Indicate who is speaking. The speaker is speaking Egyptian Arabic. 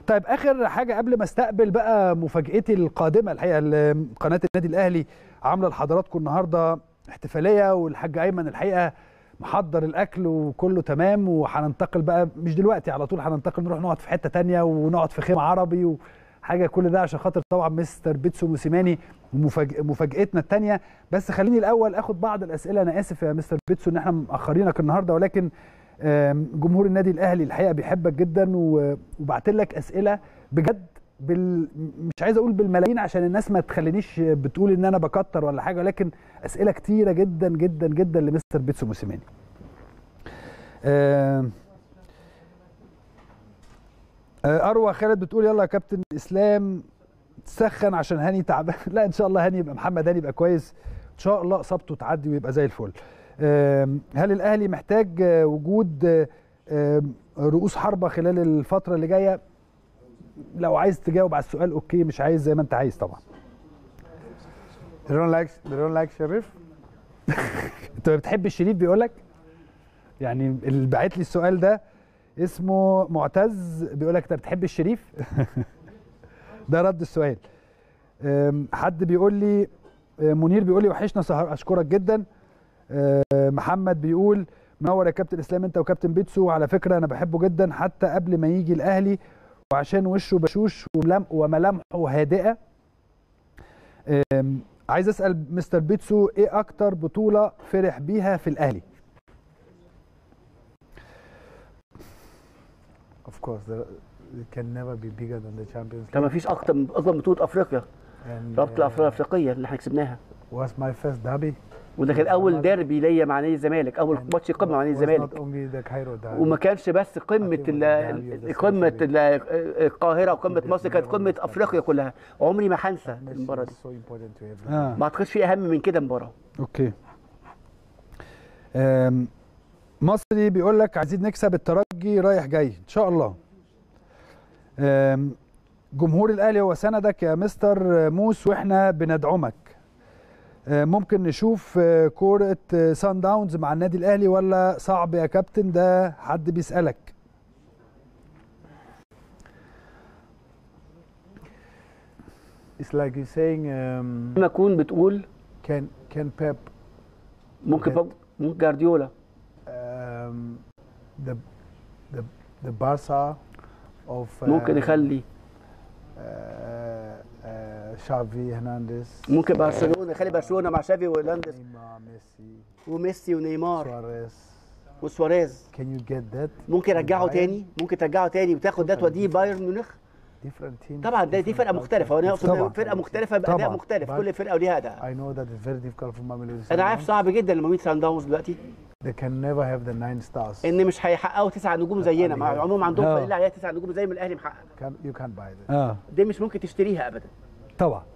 Speaker 1: طيب اخر حاجه قبل ما استقبل بقى مفاجاتي القادمه الحقيقه ال- قناه النادي الاهلي عامله لحضراتكم النهارده احتفاليه والحاج ايمن الحقيقه محضر الاكل وكله تمام وهننتقل بقى مش دلوقتي على طول هننتقل نروح نقعد في حته تانية ونقعد في خيمه عربي وحاجه كل ده عشان خاطر طبعا مستر بيتسو موسيماني ومفاج- مفاجاتنا الثانيه بس خليني الاول اخد بعض الاسئله انا اسف يا مستر بيتسو ان احنا مأخرينك النهارده ولكن آم، جمهور النادي الاهلي الحقيقه بيحبك جدا و- وبعت لك اسئله بجد بال مش عايز اقول بالملايين عشان الناس ما تخلينيش بتقول ان انا بكتر ولا حاجه ولكن اسئله كتيره جدا جدا جدا لمستر بيتسو موسيماني آم، آه، اروى خالد بتقول يلا يا كابتن اسلام تسخن عشان هاني تعبان لا ان شاء الله هاني يبقى محمد هاني يبقى كويس ان شاء الله اصابته تعدي ويبقى زي الفل آم، هل الاهلي محتاج آه، وجود آه، آم، رؤوس حربه خلال الفتره اللي جايه لو عايز تجاوب على السؤال اوكي مش عايز زي ما انت عايز طبعا
Speaker 2: They don't like they don't like Sharif.
Speaker 1: انت بتحب الشريف بيقول لك يعني اللي باعت لي السؤال ده اسمه معتز بيقول لك انت بتحب الشريف ده رد السؤال أم، حد بيقول لي أه، منير بيقول لي وحشنا سهر اشكرك جدا أه، محمد بيقول منور يا كابتن اسلام انت وكابتن بيتسو على فكره انا بحبه جدا حتى قبل ما يجي الاهلي وعشان وشه بشوش وملام- وملامحه هادئه أم، عايز اسال مستر بيتسو ايه اكتر بطوله فرح بيها في الاهلي
Speaker 2: Of course, there, it can never be bigger than the Champions
Speaker 3: طب ما
Speaker 2: League.
Speaker 3: فيش اكتر من اكبر من بطوله افريقيا
Speaker 2: And
Speaker 3: رابطه الافريقيه
Speaker 2: uh,
Speaker 3: الافريقيه اللي احنا كسبناها
Speaker 2: was my first derby.
Speaker 3: وده كان اول ديربي ليا مع نادي الزمالك اول
Speaker 2: and
Speaker 3: ماتش قمه مع نادي
Speaker 2: was
Speaker 3: الزمالك
Speaker 2: Not only the Cairo derby.
Speaker 3: وما كانش بس قمه
Speaker 2: أكيد
Speaker 3: ال-
Speaker 2: الدوري
Speaker 3: ال- قمه ال- القاهره وقمه
Speaker 2: أكيد
Speaker 3: مصر كانت قمه
Speaker 2: الدوري.
Speaker 3: افريقيا كلها عمري ما هنسى
Speaker 2: Match
Speaker 3: المباراه
Speaker 2: is
Speaker 3: دي
Speaker 2: so important to everyone.
Speaker 1: اه
Speaker 3: ما اعتقدش في اهم من كده مباراه
Speaker 1: اوكي أم، مصري بيقول لك عايزين نكسب الترجي رايح جاي ان شاء الله أم، جمهور الاهلي هو سندك يا مستر موس واحنا بندعمك أم، ممكن نشوف أه، كوره أه، سان داونز مع النادي الاهلي ولا صعب يا كابتن ده حد بيسالك
Speaker 2: It's like you're saying, um,
Speaker 3: لما اكون بتقول
Speaker 2: can can Pep
Speaker 3: ممكن
Speaker 2: Okay.
Speaker 3: بق- ممكن جارديولا
Speaker 2: um, the the the Barca of uh,
Speaker 3: ممكن يخلي
Speaker 2: uh, uh, Xavi Hernandez,
Speaker 3: ممكن برشلونه يخلي برشلونه مع شافي وهولندس
Speaker 2: Neymar, Messi,
Speaker 3: وميسي ونيمار
Speaker 2: Suarez.
Speaker 3: وسواريز
Speaker 2: Can you get that?
Speaker 3: ممكن
Speaker 2: from
Speaker 3: يرجعه
Speaker 2: Bayern?
Speaker 3: تاني ممكن ترجعه تاني وتاخد ده توديه بايرن ميونخ
Speaker 2: Different teams.
Speaker 3: طبعا ده دي
Speaker 2: different
Speaker 3: فرقه
Speaker 2: culture,
Speaker 3: مختلفه وانا اقصد
Speaker 1: طبعاً.
Speaker 3: إن فرقه مختلفه باداء
Speaker 1: طبعاً.
Speaker 3: مختلف
Speaker 2: But
Speaker 3: كل فرقه وليها اداء
Speaker 2: I know that it's very difficult for Mamelodi
Speaker 3: انا عارف
Speaker 2: Sundowns.
Speaker 3: صعب جدا لما ميت سان داونز دلوقتي
Speaker 2: They can never have the nine stars.
Speaker 3: ان مش هيحققوا تسع نجوم زينا مع العموم عندهم
Speaker 1: آه.
Speaker 3: فريق عليها تسع نجوم زي ما الاهلي محقق
Speaker 2: Can, you can't buy that.
Speaker 1: اه
Speaker 3: دي مش ممكن تشتريها ابدا
Speaker 1: طبعا